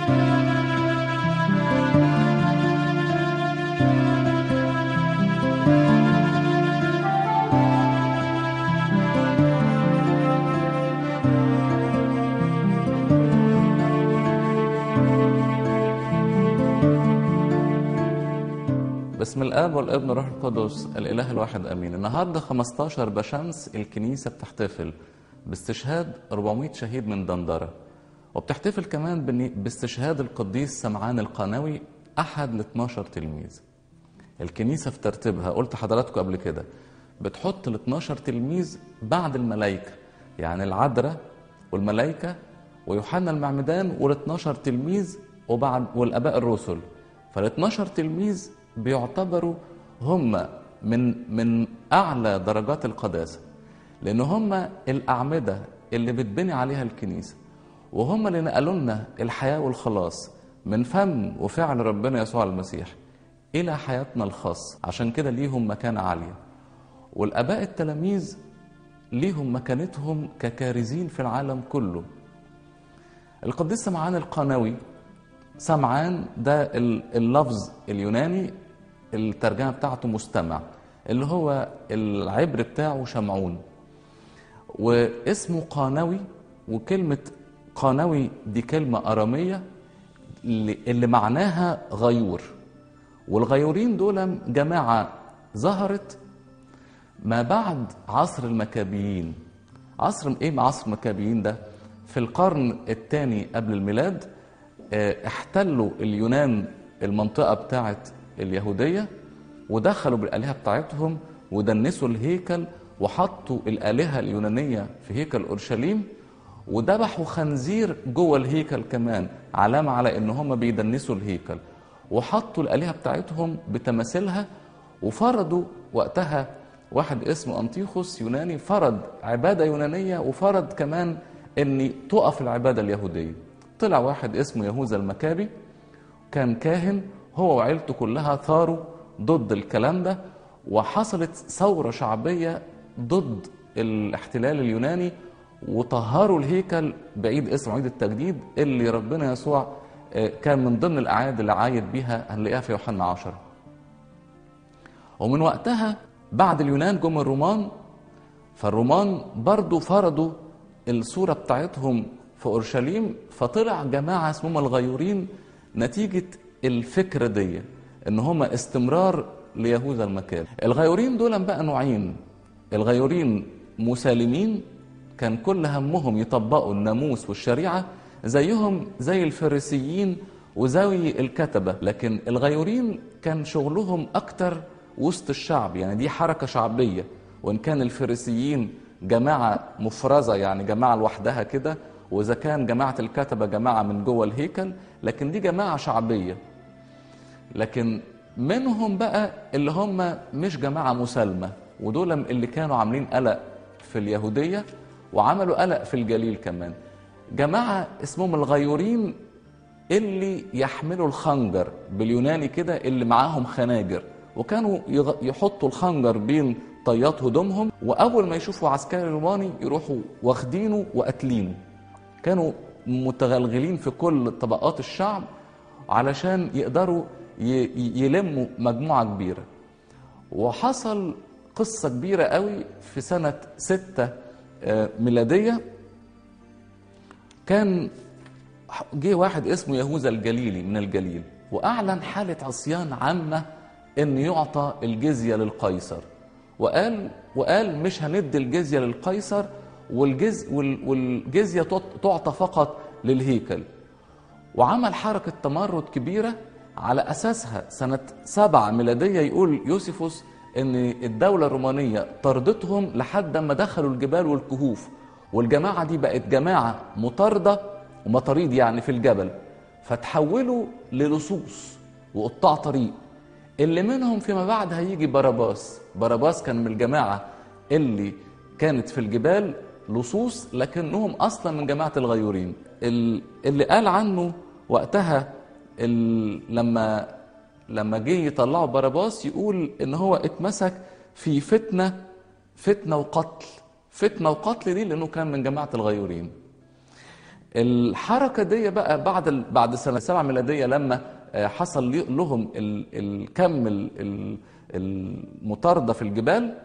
باسم الاب والابن والروح القدس الاله الواحد امين النهارده 15 بشمس الكنيسه بتحتفل باستشهاد 400 شهيد من دندره وبتحتفل كمان بن- باستشهاد القديس سمعان القناوي احد ال 12 تلميذ الكنيسه في ترتيبها قلت حضراتكم قبل كده بتحط ال 12 تلميذ بعد الملائكه يعني العذراء والملائكه ويوحنا المعمدان وال 12 تلميذ وبعد والاباء الرسل فال 12 تلميذ بيعتبروا هم من من اعلى درجات القداسه لان هم الاعمده اللي بتبني عليها الكنيسه وهم اللي نقلوا لنا الحياه والخلاص من فم وفعل ربنا يسوع المسيح الى حياتنا الخاصه عشان كده ليهم مكانه عاليه والاباء التلاميذ ليهم مكانتهم ككارزين في العالم كله القديس سمعان القنوي سمعان ده ال- اللفظ اليوناني الترجمه بتاعته مستمع اللي هو العبر بتاعه شمعون واسمه قانوي وكلمة قانوي دي كلمة أرامية اللي اللي معناها غيور والغيورين دول جماعة ظهرت ما بعد عصر المكابيين عصر ايه عصر المكابيين ده في القرن الثاني قبل الميلاد آه، احتلوا اليونان المنطقة بتاعت اليهودية ودخلوا بالآلهة بتاعتهم ودنسوا الهيكل وحطوا الآلهة اليونانية في هيكل أورشليم وذبحوا خنزير جوه الهيكل كمان علامة على إن هم بيدنسوا الهيكل وحطوا الآلهة بتاعتهم بتماثيلها وفرضوا وقتها واحد اسمه أنطيخوس يوناني فرض عبادة يونانية وفرض كمان إن تقف العبادة اليهودية طلع واحد اسمه يهوذا المكابي كان كاهن هو وعيلته كلها ثاروا ضد الكلام ده وحصلت ثورة شعبية ضد الاحتلال اليوناني وطهروا الهيكل بعيد اسم عيد التجديد اللي ربنا يسوع آه، كان من ضمن الأعياد اللي عايد بيها هنلاقيها في يوحنا عشرة ومن وقتها بعد اليونان جم الرومان فالرومان برضو فرضوا الصورة بتاعتهم في أورشليم فطلع جماعة اسمهم الغيورين نتيجة الفكرة دي إن هم استمرار ليهوذا المكان الغيورين دول بقى نوعين الغيورين مسالمين كان كل همهم يطبقوا الناموس والشريعة زيهم زي الفريسيين وزي الكتبة لكن الغيورين كان شغلهم أكتر وسط الشعب يعني دي حركة شعبية وإن كان الفريسيين جماعة مفرزة يعني جماعة لوحدها كده وإذا كان جماعة الكتبة جماعة من جوه الهيكل لكن دي جماعة شعبية لكن منهم بقى اللي هم مش جماعة مسالمة ودول اللي كانوا عاملين قلق في اليهودية وعملوا قلق في الجليل كمان جماعة اسمهم الغيورين اللي يحملوا الخنجر باليوناني كده اللي معاهم خناجر وكانوا يغ- يحطوا الخنجر بين طيات هدومهم واول ما يشوفوا عسكري روماني يروحوا واخدينه وقاتلينه كانوا متغلغلين في كل طبقات الشعب علشان يقدروا ي- ي- يلموا مجموعة كبيرة وحصل قصة كبيرة قوي في سنة ستة آه، ميلادية كان جه واحد اسمه يهوذا الجليلي من الجليل واعلن حاله عصيان عامه ان يعطى الجزيه للقيصر وقال وقال مش هندي الجزيه للقيصر والجز وال- والجزيه تعط- تعطى فقط للهيكل وعمل حركة تمرد كبيرة على أساسها سنة سبعة ميلادية يقول يوسفوس إن الدولة الرومانية طردتهم لحد ما دخلوا الجبال والكهوف والجماعة دي بقت جماعة مطاردة ومطاريد يعني في الجبل فتحولوا للصوص وقطاع طريق اللي منهم فيما بعد هيجي باراباس باراباس كان من الجماعة اللي كانت في الجبال لصوص لكنهم اصلا من جماعه الغيورين ال- اللي قال عنه وقتها ال- لما لما جه يطلعوا باراباس يقول ان هو اتمسك في فتنه فتنه وقتل فتنه وقتل دي لانه كان من جماعه الغيورين الحركة دي بقى بعد ال- بعد سنة سبعة ميلادية لما آه، حصل لي- لهم ال- الكم ال- ال- المطاردة في الجبال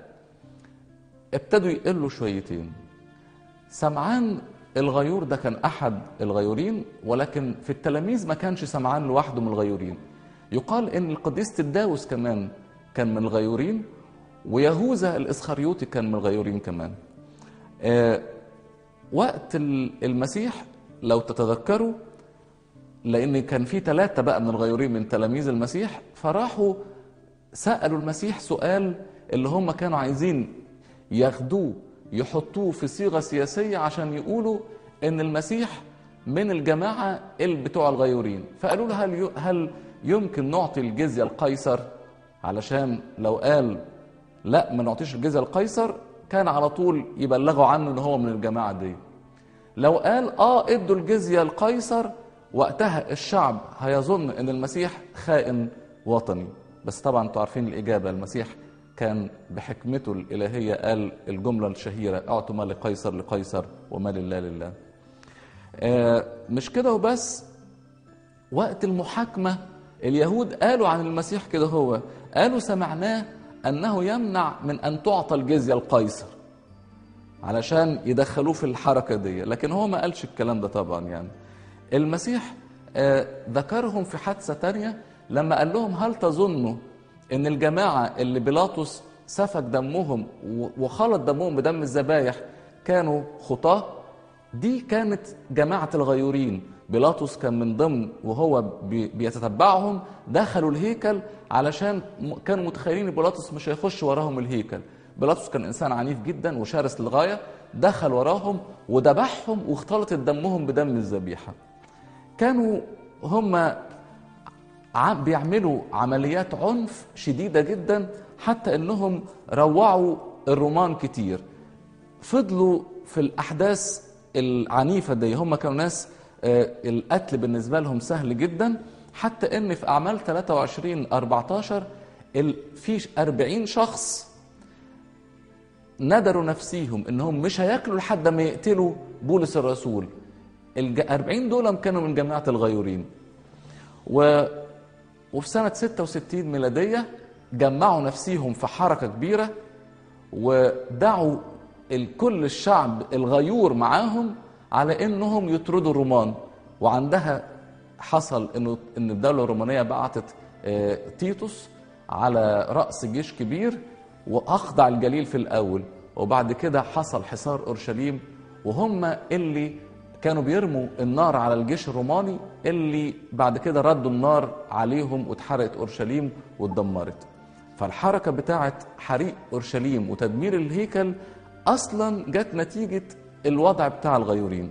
ابتدوا يقلوا شويتين سمعان الغيور ده كان احد الغيورين ولكن في التلاميذ ما كانش سمعان لوحده من الغيورين يقال ان القديس تداوس كمان كان من الغيورين ويهوذا الاسخريوطي كان من الغيورين كمان آه وقت ال- المسيح لو تتذكروا لان كان في ثلاثه بقى من الغيورين من تلاميذ المسيح فراحوا سالوا المسيح سؤال اللي هم كانوا عايزين ياخدوه يحطوه في صيغه سياسيه عشان يقولوا ان المسيح من الجماعه اللي بتوع الغيورين فقالوا له هل ي- هل يمكن نعطي الجزيه القيصر علشان لو قال لا ما نعطيش الجزيه القيصر كان على طول يبلغوا عنه ان هو من الجماعه دي لو قال اه ادوا الجزيه القيصر وقتها الشعب هيظن ان المسيح خائن وطني بس طبعا انتوا عارفين الاجابه المسيح كان بحكمته الالهيه قال الجمله الشهيره اعطوا ما لقيصر لقيصر وما لله لله آه مش كده وبس وقت المحاكمة اليهود قالوا عن المسيح كده هو قالوا سمعناه أنه يمنع من أن تعطى الجزية القيصر علشان يدخلوه في الحركة دي لكن هو ما قالش الكلام ده طبعا يعني المسيح آه، ذكرهم في حادثة تانية لما قال لهم هل تظنوا ان الجماعة اللي بيلاطس سفك دمهم و- وخلط دمهم بدم الذبايح كانوا خطاه دي كانت جماعة الغيورين بيلاطس كان من ضمن وهو بي- بيتتبعهم دخلوا الهيكل علشان م- كانوا متخيلين ان بيلاطس مش هيخش وراهم الهيكل بيلاطس كان انسان عنيف جدا وشرس للغايه دخل وراهم وذبحهم واختلطت دمهم بدم الذبيحه كانوا هم ع- بيعملوا عمليات عنف شديده جدا حتى انهم روعوا الرومان كتير فضلوا في الاحداث العنيفه دي هم كانوا ناس آه، القتل بالنسبه لهم سهل جدا حتى ان في اعمال 23 14 ال- في 40 شخص ندروا نفسيهم انهم مش هياكلوا لحد ما يقتلوا بولس الرسول ال 40 دول كانوا من جماعه الغيورين و وفي سنه 66 ميلاديه جمعوا نفسيهم في حركه كبيره ودعوا الكل الشعب الغيور معاهم على انهم يطردوا الرومان وعندها حصل انه ان الدوله الرومانيه بعتت آه، تيتوس على راس جيش كبير واخضع الجليل في الاول وبعد كده حصل حصار اورشليم وهم اللي كانوا بيرموا النار على الجيش الروماني اللي بعد كده ردوا النار عليهم واتحرقت اورشليم واتدمرت فالحركة بتاعت حريق أورشليم وتدمير الهيكل أصلا جت نتيجة الوضع بتاع الغيورين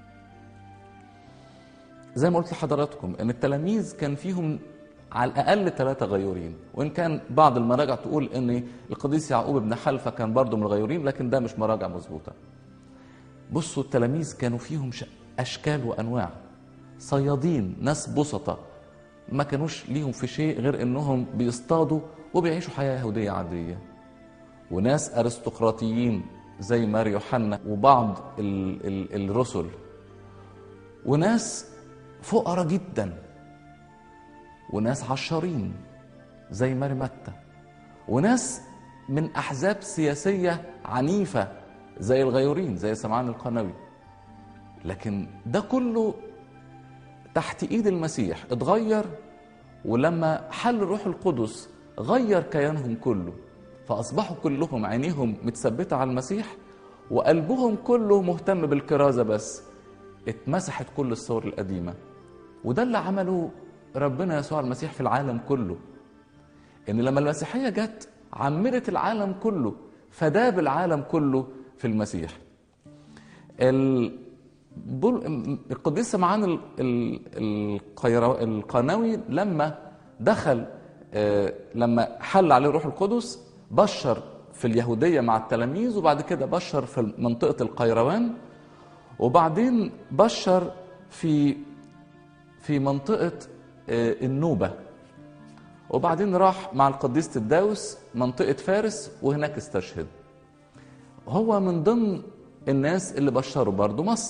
زي ما قلت لحضراتكم ان التلاميذ كان فيهم على الاقل ثلاثه غيورين وان كان بعض المراجع تقول ان القديس يعقوب بن حلفه كان برضه من الغيورين لكن ده مش مراجع مظبوطه بصوا التلاميذ كانوا فيهم ش- اشكال وانواع صيادين ناس بسطة ما كانوش ليهم في شيء غير انهم بيصطادوا وبيعيشوا حياه يهوديه عاديه وناس ارستقراطيين زي مار يوحنا وبعض ال ال الرسل وناس فقراء جدا وناس عشارين زي ماري متى وناس من احزاب سياسيه عنيفه زي الغيورين زي سمعان القنوي لكن ده كله تحت ايد المسيح اتغير ولما حل الروح القدس غير كيانهم كله فاصبحوا كلهم عينيهم متثبته على المسيح وقلبهم كله مهتم بالكرازه بس اتمسحت كل الصور القديمه وده اللي عمله ربنا يسوع المسيح في العالم كله ان لما المسيحيه جت عمرت العالم كله فداب العالم كله في المسيح ال... بول... القديس سمعان ال... ال... القيرو... القناوي لما دخل آه، لما حل عليه الروح القدس بشر في اليهوديه مع التلاميذ وبعد كده بشر في منطقه القيروان وبعدين بشر في في منطقه آه، النوبه وبعدين راح مع القديس تداوس منطقه فارس وهناك استشهد هو من ضمن الناس اللي بشروا برضو مصر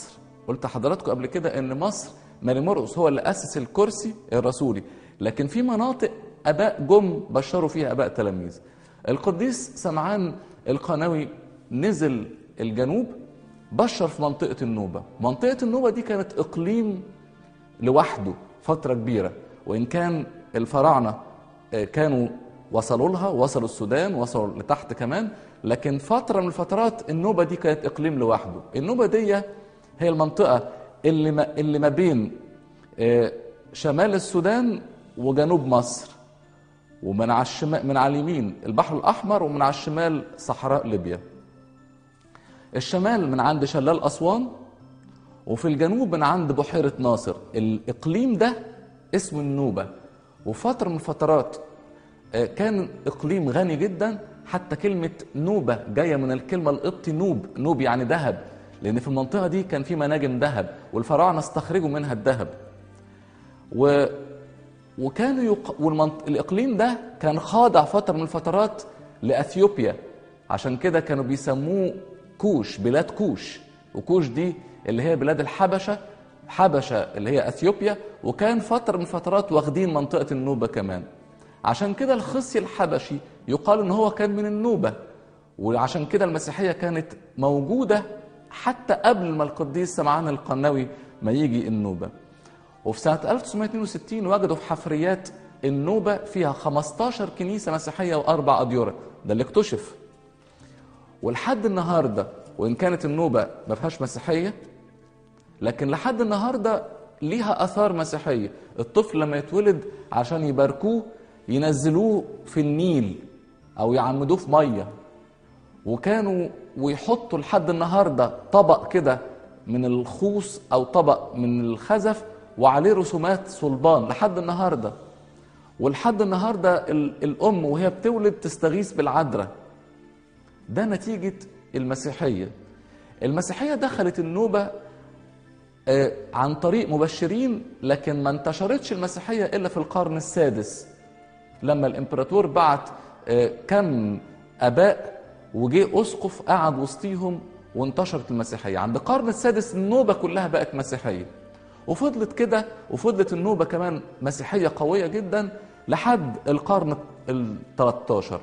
قلت لحضراتكم قبل كده ان مصر ماري مرقس هو اللي اسس الكرسي الرسولي لكن في مناطق اباء جم بشروا فيها اباء تلاميذ القديس سمعان القناوي نزل الجنوب بشر في منطقه النوبه منطقه النوبه دي كانت اقليم لوحده فتره كبيره وان كان الفراعنه آه، كانوا وصلوا لها وصلوا السودان وصلوا لتحت كمان لكن فتره من الفترات النوبه دي كانت اقليم لوحده النوبه دي هي المنطقه اللي ما, اللي ما بين آه، شمال السودان وجنوب مصر ومن على الشمال من على اليمين البحر الاحمر ومن على الشمال صحراء ليبيا الشمال من عند شلال اسوان وفي الجنوب من عند بحيره ناصر الاقليم ده اسمه النوبه وفتره من الفترات آه، كان اقليم غني جدا حتى كلمه نوبه جايه من الكلمه القبطي نوب نوب يعني ذهب لان في المنطقه دي كان في مناجم ذهب والفراعنه استخرجوا منها الذهب و وكانوا يق... والمنط... الاقليم ده كان خاضع فتره من الفترات لاثيوبيا عشان كده كانوا بيسموه كوش بلاد كوش وكوش دي اللي هي بلاد الحبشه حبشه اللي هي اثيوبيا وكان فتره من الفترات واخدين منطقه النوبه كمان عشان كده الخصي الحبشي يقال ان هو كان من النوبه وعشان كده المسيحيه كانت موجوده حتى قبل ما القديس سمعان القناوي ما يجي النوبه وفي سنة 1962 وجدوا في حفريات النوبة فيها 15 كنيسة مسيحية وأربع أديرة ده اللي اكتشف ولحد النهاردة وإن كانت النوبة ما فيهاش مسيحية لكن لحد النهاردة ليها آثار مسيحية الطفل لما يتولد عشان يباركوه ينزلوه في النيل أو يعمدوه في مية وكانوا ويحطوا لحد النهاردة طبق كده من الخوص أو طبق من الخزف وعليه رسومات صلبان لحد النهارده ولحد النهارده ال- الام وهي بتولد تستغيث بالعذراء ده نتيجه المسيحيه المسيحيه دخلت النوبه آه، عن طريق مبشرين لكن ما انتشرتش المسيحيه الا في القرن السادس لما الامبراطور بعت آه، كم اباء وجه اسقف قعد وسطيهم وانتشرت المسيحيه عند القرن السادس النوبه كلها بقت مسيحيه وفضلت كده وفضلت النوبة كمان مسيحية قوية جدا لحد القرن ال 13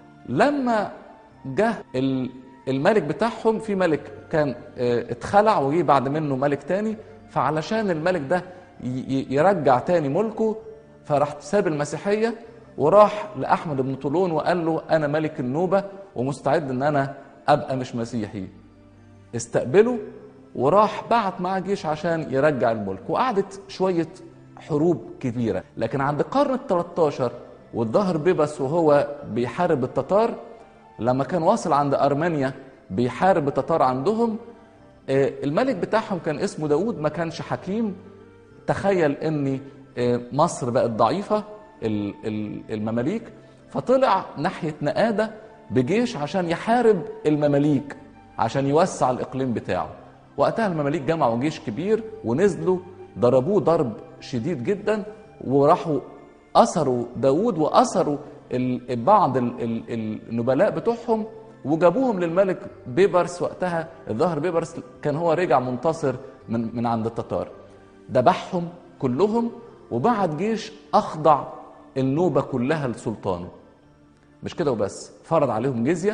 لما جه ال- الملك بتاعهم في ملك كان آه، اتخلع وجي بعد منه ملك تاني فعلشان الملك ده ي- ي- يرجع تاني ملكه فراح ساب المسيحية وراح لأحمد بن طولون وقال له أنا ملك النوبة ومستعد إن أنا أبقى مش مسيحي استقبله وراح بعت معاه جيش عشان يرجع الملك وقعدت شوية حروب كبيرة لكن عند القرن ال 13 والظهر بيبس وهو بيحارب التتار لما كان واصل عند أرمينيا بيحارب التتار عندهم آه، الملك بتاعهم كان اسمه داود ما كانش حكيم تخيل ان آه، مصر بقت ضعيفة ال- ال- المماليك فطلع ناحية نقادة بجيش عشان يحارب المماليك عشان يوسع الإقليم بتاعه وقتها المماليك جمعوا جيش كبير ونزلوا ضربوه ضرب شديد جدا وراحوا أسروا داود وأسروا ال- بعض ال- ال- النبلاء بتوعهم وجابوهم للملك بيبرس وقتها الظاهر بيبرس كان هو رجع منتصر من من عند التتار ذبحهم كلهم وبعت جيش اخضع النوبه كلها لسلطانه مش كده وبس فرض عليهم جزيه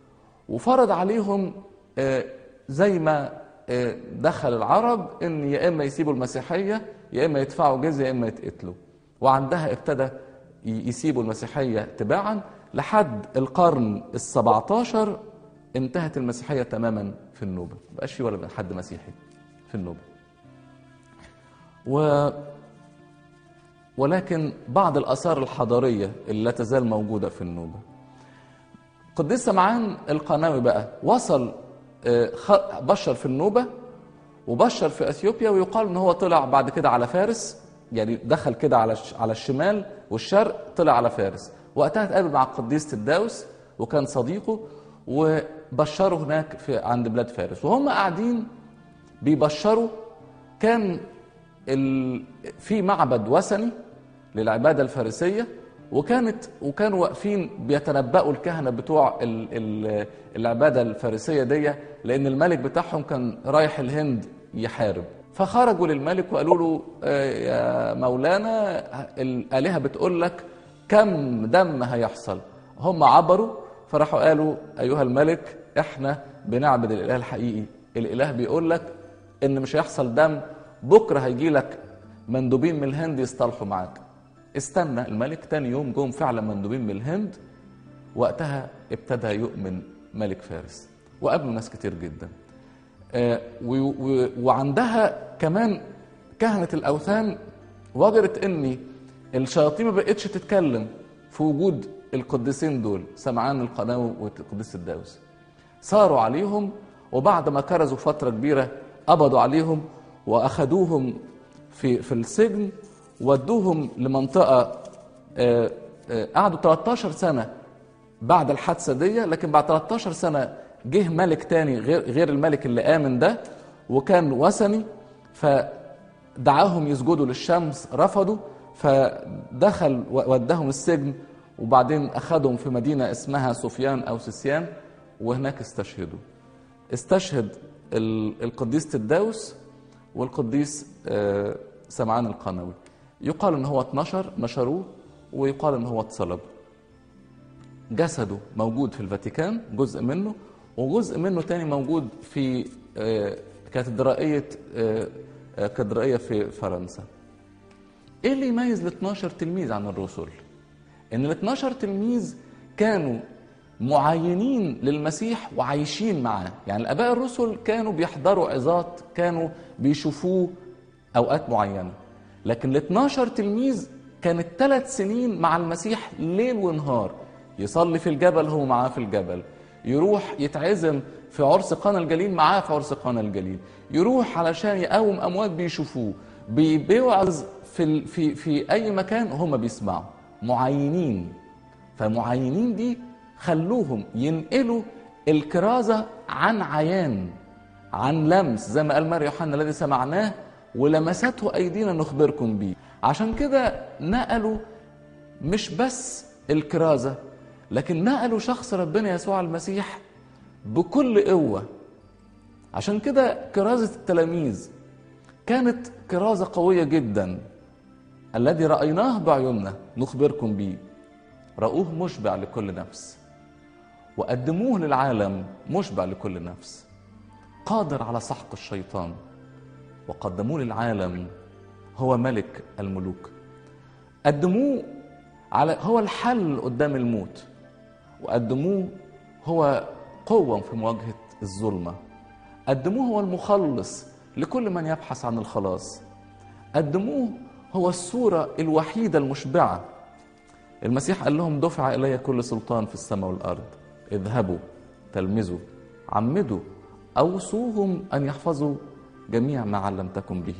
وفرض عليهم آه، زي ما آه، دخل العرب ان يا اما يسيبوا المسيحيه يا اما يدفعوا جزيه يا اما يتقتلوا وعندها ابتدى ي- يسيبوا المسيحيه تباعا لحد القرن ال17 انتهت المسيحيه تماما في النوبه مبقاش في ولا حد مسيحي في النوبه و ولكن بعض الآثار الحضارية اللي لا تزال موجودة في النوبة قديس سمعان القناوي بقى وصل آه، خ- بشر في النوبة وبشر في اثيوبيا ويقال ان هو طلع بعد كده على فارس يعني دخل كده على الش- على الشمال والشرق طلع على فارس وقتها اتقابل مع القديس تداوس وكان صديقه وبشروا هناك في عند بلاد فارس وهم قاعدين بيبشروا كان ال... في معبد وثني للعباده الفارسيه وكانت وكانوا واقفين بيتنبأوا الكهنه بتوع ال... ال... العباده الفارسيه دي لان الملك بتاعهم كان رايح الهند ي... يحارب فخرجوا للملك وقالوا له آه، يا مولانا الآلهة بتقول لك كم دم هيحصل هم عبروا فراحوا قالوا أيها الملك احنا بنعبد الإله الحقيقي الإله بيقول لك إن مش هيحصل دم بكرة هيجي لك مندوبين من الهند يصطلحوا معاك استنى الملك تاني يوم جم فعلا مندوبين من الهند وقتها ابتدى يؤمن ملك فارس وقابلوا ناس كتير جدا آه، و- و- وعندها كمان كهنة الأوثان وجدت إن الشياطين ما بقتش تتكلم في وجود القديسين دول سمعان القناوي والقديس الداوس صاروا عليهم وبعد ما كرزوا فترة كبيرة قبضوا عليهم وأخدوهم في في السجن ودوهم لمنطقة آه، آه، قعدوا 13 سنة بعد الحادثة دي لكن بعد 13 سنة جه ملك تاني غير غير الملك اللي آمن ده وكان وثني فدعاهم يسجدوا للشمس رفضوا فدخل ودهم السجن وبعدين أخذهم في مدينة اسمها سفيان أو سسيان وهناك استشهدوا استشهد ال- القديس تداوس والقديس آه، سمعان القنوي يقال ان هو اتنشر نشروه ويقال ان هو اتصلب جسده موجود في الفاتيكان جزء منه وجزء منه تاني موجود في آه، كاتدرائية آه، آه، كاتدرائية في فرنسا ايه اللي يميز ال 12 تلميذ عن الرسل ان ال 12 تلميذ كانوا معينين للمسيح وعايشين معاه يعني الاباء الرسل كانوا بيحضروا عظات كانوا بيشوفوه اوقات معينه لكن ال 12 تلميذ كانت ثلاث سنين مع المسيح ليل ونهار يصلي في الجبل هو معاه في الجبل يروح يتعزم في عرس قانا الجليل معاه في عرس قانا الجليل يروح علشان يقوم اموات بيشوفوه بي- بيوعظ في ال- في في اي مكان هم بيسمعوا معينين فمعينين دي خلوهم ينقلوا الكرازة عن عيان عن لمس زي ما قال مار يوحنا الذي سمعناه ولمسته أيدينا نخبركم به عشان كده نقلوا مش بس الكرازة لكن نقلوا شخص ربنا يسوع المسيح بكل قوة عشان كده كرازة التلاميذ كانت كرازة قوية جدا الذي رأيناه بعيوننا نخبركم به رأوه مشبع لكل نفس وقدموه للعالم مشبع لكل نفس قادر على سحق الشيطان وقدموه للعالم هو ملك الملوك قدموه على هو الحل قدام الموت وقدموه هو قوة في مواجهة الظلمة قدموه هو المخلص لكل من يبحث عن الخلاص قدموه هو الصورة الوحيدة المشبعة المسيح قال لهم دفع إلي كل سلطان في السماء والأرض اذهبوا تلمذوا عمدوا أوصوهم أن يحفظوا جميع ما علمتكم به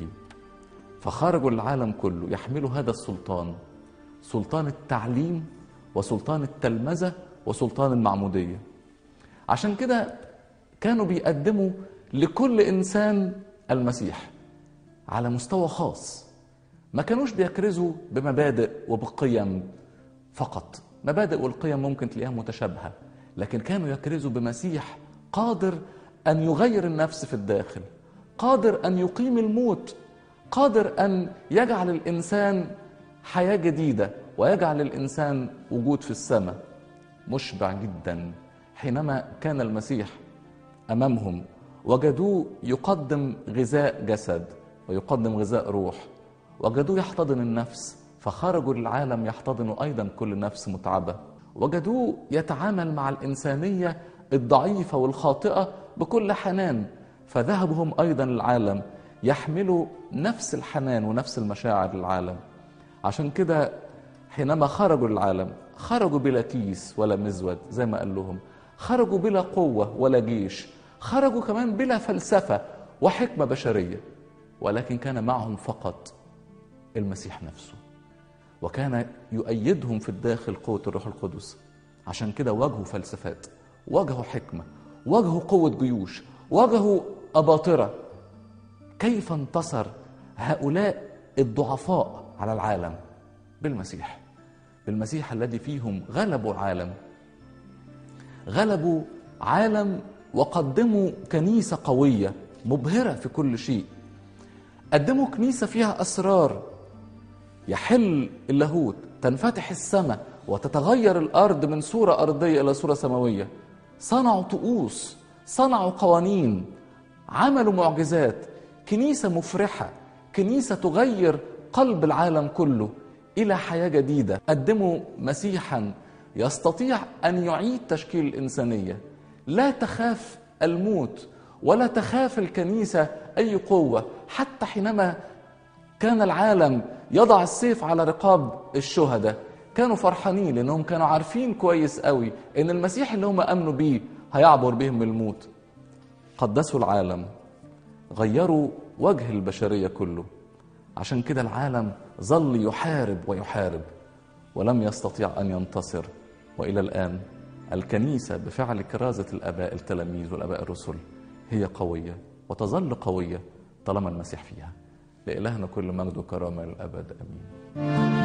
فخرجوا العالم كله يحملوا هذا السلطان سلطان التعليم وسلطان التلمذة وسلطان المعمودية عشان كده كانوا بيقدموا لكل إنسان المسيح على مستوى خاص ما كانوش بيكرزوا بمبادئ وبقيم فقط مبادئ والقيم ممكن تلاقيها متشابهة لكن كانوا يكرزوا بمسيح قادر أن يغير النفس في الداخل قادر أن يقيم الموت قادر أن يجعل الإنسان حياة جديدة ويجعل الإنسان وجود في السماء مشبع جدا حينما كان المسيح أمامهم وجدوه يقدم غذاء جسد ويقدم غذاء روح وجدوه يحتضن النفس فخرجوا للعالم يحتضنوا أيضا كل نفس متعبة وجدوه يتعامل مع الإنسانية الضعيفة والخاطئة بكل حنان فذهبوا هم أيضا للعالم يحملوا نفس الحنان ونفس المشاعر للعالم عشان كده حينما خرجوا للعالم خرجوا بلا كيس ولا مزود زي ما قال لهم خرجوا بلا قوة ولا جيش خرجوا كمان بلا فلسفة وحكمة بشرية ولكن كان معهم فقط المسيح نفسه وكان يؤيدهم في الداخل قوة الروح القدس عشان كده واجهوا فلسفات واجهوا حكمة واجهوا قوة جيوش واجهوا أباطرة كيف انتصر هؤلاء الضعفاء على العالم بالمسيح بالمسيح الذي فيهم غلبوا العالم غلبوا عالم وقدموا كنيسة قوية مبهرة في كل شيء قدموا كنيسة فيها أسرار يحل اللاهوت تنفتح السماء وتتغير الأرض من صورة أرضية إلى صورة سماوية صنعوا طقوس صنعوا قوانين عملوا معجزات كنيسة مفرحة كنيسة تغير قلب العالم كله إلى حياة جديدة قدموا مسيحا يستطيع أن يعيد تشكيل الإنسانية لا تخاف الموت ولا تخاف الكنيسة أي قوة حتى حينما كان العالم يضع السيف على رقاب الشهداء كانوا فرحانين لأنهم كانوا عارفين كويس قوي إن المسيح اللي هم أمنوا بيه هيعبر بهم الموت قدسوا العالم غيروا وجه البشرية كله عشان كده العالم ظل يحارب ويحارب ولم يستطيع أن ينتصر وإلى الآن الكنيسة بفعل كرازة الآباء التلاميذ والآباء الرسل هي قوية وتظل قوية طالما المسيح فيها لإلهنا كل مجد وكرامة للأبد آمين